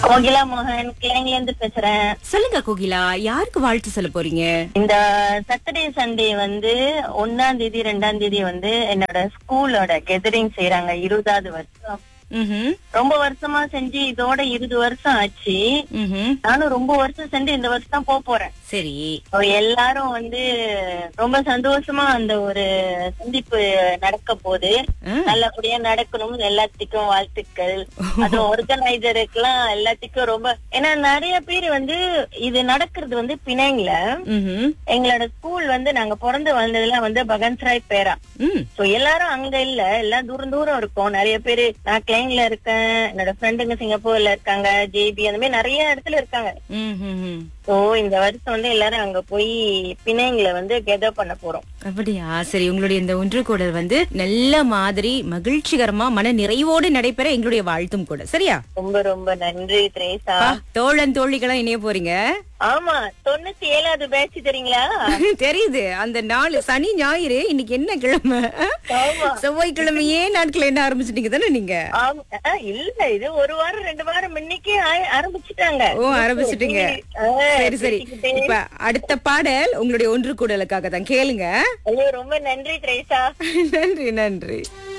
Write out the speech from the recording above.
கோகிலா மோகன் கிளைங்ல இருந்து பேசுறேன் சொல்லுங்க கோகிலா யாருக்கு வாழ்த்து சொல்ல போறீங்க இந்த சாட்டர்டே சண்டே வந்து ஒன்னாம் தேதி ரெண்டாம் தேதி வந்து என்னோட ஸ்கூலோட கெதரிங் செய்யறாங்க இருபதாவது வருஷம் ம்ஹும். ரொம்ப வருஷமா செஞ்சு இதோட இருபது வருஷம் ஆச்சு ம்ஹும். நானும் ரொம்ப வருஷம் செஞ்சு இந்த வருஷம் தான் போக போறேன் சரி So, எல்லாரும் வந்து ரொம்ப சந்தோஷமா அந்த ஒரு சந்திப்பு நடக்க போகுது ஆ. நல்லபடியா நடக்கணும் எல்லாத்துக்கும் வாழ்த்துக்கள் அது ஆர்கனைசருக்குலாம் எல்லாத்துக்கும் ரொம்ப ஏன்னா நிறைய பேர் வந்து இது நடக்கிறது வந்து பிணைங்கல ம்ஹும். எங்களோட ஸ்கூல் வந்து நாங்க பிறந்து வளர்ந்ததுல வந்து பகன்ஸ்ராய் பேரா ம். சோ எல்லாரும் அங்க இல்ல எல்லாம் தூரம் தூரம் இருக்கோம் நிறைய பேரு நான் கிளைங்ல இருக்கேன் என்னோட ஃப்ரெண்டுங்க சிங்கப்பூர்ல இருக்காங்க ஜேபி அந்த மாதிரி நிறைய இடத்துல இருக்காங்க ம்ஹும்ஹும். சோ இந்த வருஷம் வந்து எல்லாரும் அங்க போய் பிணைங்களை வந்து கெதர் பண்ண போறோம் அப்படியா சரி உங்களுடைய இந்த ஒன்று கூடல் வந்து நல்ல மாதிரி மகிழ்ச்சிகரமா மன நிறைவோடு நடைபெற எங்களுடைய வாழ்த்தும் கூட சரியா ரொம்ப ரொம்ப நன்றி திரேசா பா, தோழன் தோழிகளா இணைய போறீங்க ஆமா தொண்ணூத்தி ஏழாவது பேட்ச் தெரியுங்களா தெரியுது அந்த நாள் சனி ஞாயிறு இன்னைக்கு என்ன கிழமை ஆமா செவ்வாய்க்கிழமையே நாட்கள் என்ன ஆரம்பிச்சிட்டீங்க தானே நீங்க ஆமா ஆ, இல்ல இது ஒரு வாரம் ரெண்டு வாரம் முன்னிக்கே ஆ- ஆரம்பிச்சுட்டாங்க ஓ ஆரம்பிச்சிட்டீங்க ஆ, சரி சரி பேசிக்கிட்டே. இப்ப அடுத்த பாடல் உங்களுடைய ஒன்று கூடலுக்காக தான் கேளுங்க ஐயோ ரொம்ப நன்றி திரேசா நன்றி நன்றி